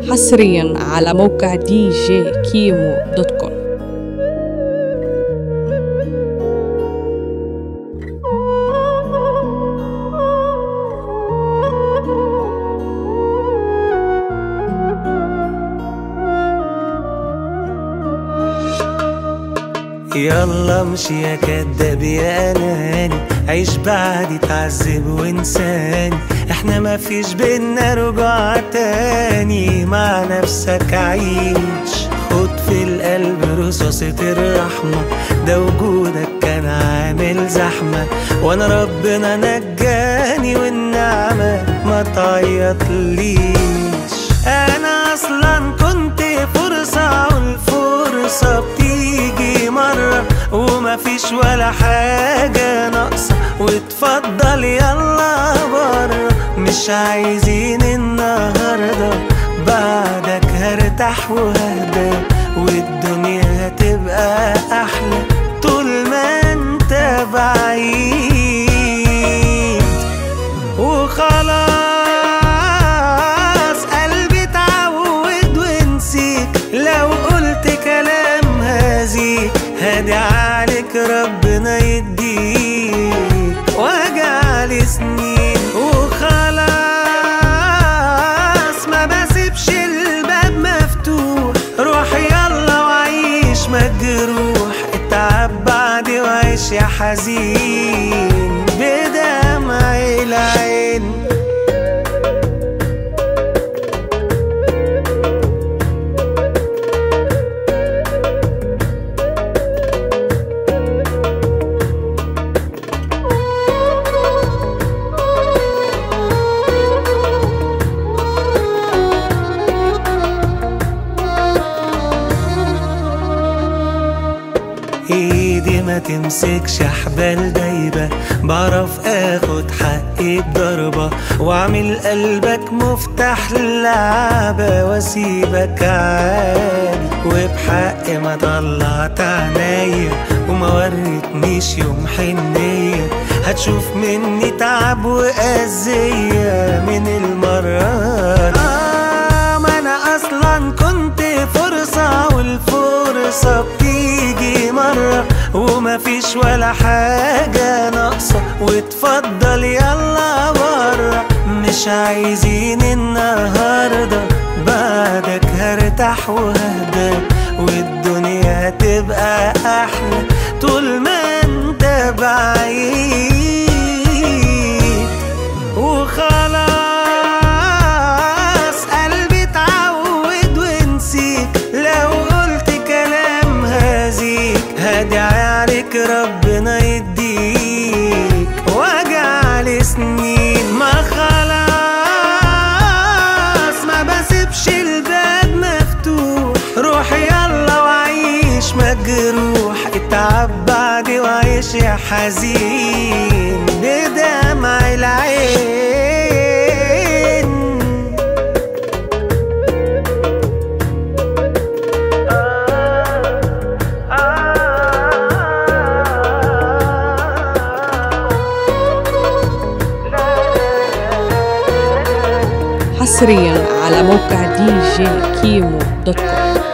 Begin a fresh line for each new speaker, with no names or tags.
حصريا على موقع دي جي كيمو دوت كوم
يلا امشي يا كداب يا اناني عيش بعدي تعذب وانساني احنا ما فيش بينا رجوع تاني مع نفسك عيش خد في القلب رصاصة الرحمة ده وجودك كان عامل زحمة وانا ربنا نجاني والنعمة ما تعيط ليش انا اصلا كنت فرصة والفرصة بتيجي مرة وما فيش ولا حاجة ناقصة واتفضل يلا بره مش عايزين النهاردة بعدك هرتاح وهدى والدنيا هتبقى أحلى طول ما انت بعيد وخلاص قلبي اتعود ونسيك لو قلت كلام هزيك هادي عليك ربنا يديك وجعلي سنين وخلاص ما بسيبش الباب مفتوح روح يلا وعيش مجروح اتعب بعدي وعيش يا حزين بدمع العين ايدي ما تمسكش حبال دايبة بعرف اخد حقي بضربة واعمل قلبك مفتاح لعبة واسيبك عادي وبحق ما طلعت عينيا وما وريتنيش يوم حنية هتشوف مني تعب وأذية من المرات آه ما أنا أصلا كنت فرصة والفرصة بتيجي مرة وما فيش ولا حاجة ناقصة واتفضل يلا بره مش عايزين النهاردة بعدك هرتاح وهدى والدنيا هتبقى أحلى طول ما انت بعيد وخلاص قلبي اتعود ونسيك لو قلت كلام هزيك هادي عليك ربنا يديك وجعلي سنين ما خلاص ما بسيبش الباب مفتوح روح يلا وعيش مجروح اتعب بعدي وعيش يا حزين بدمع العين
حصريا على موقع دي جي كيمو دوت كوم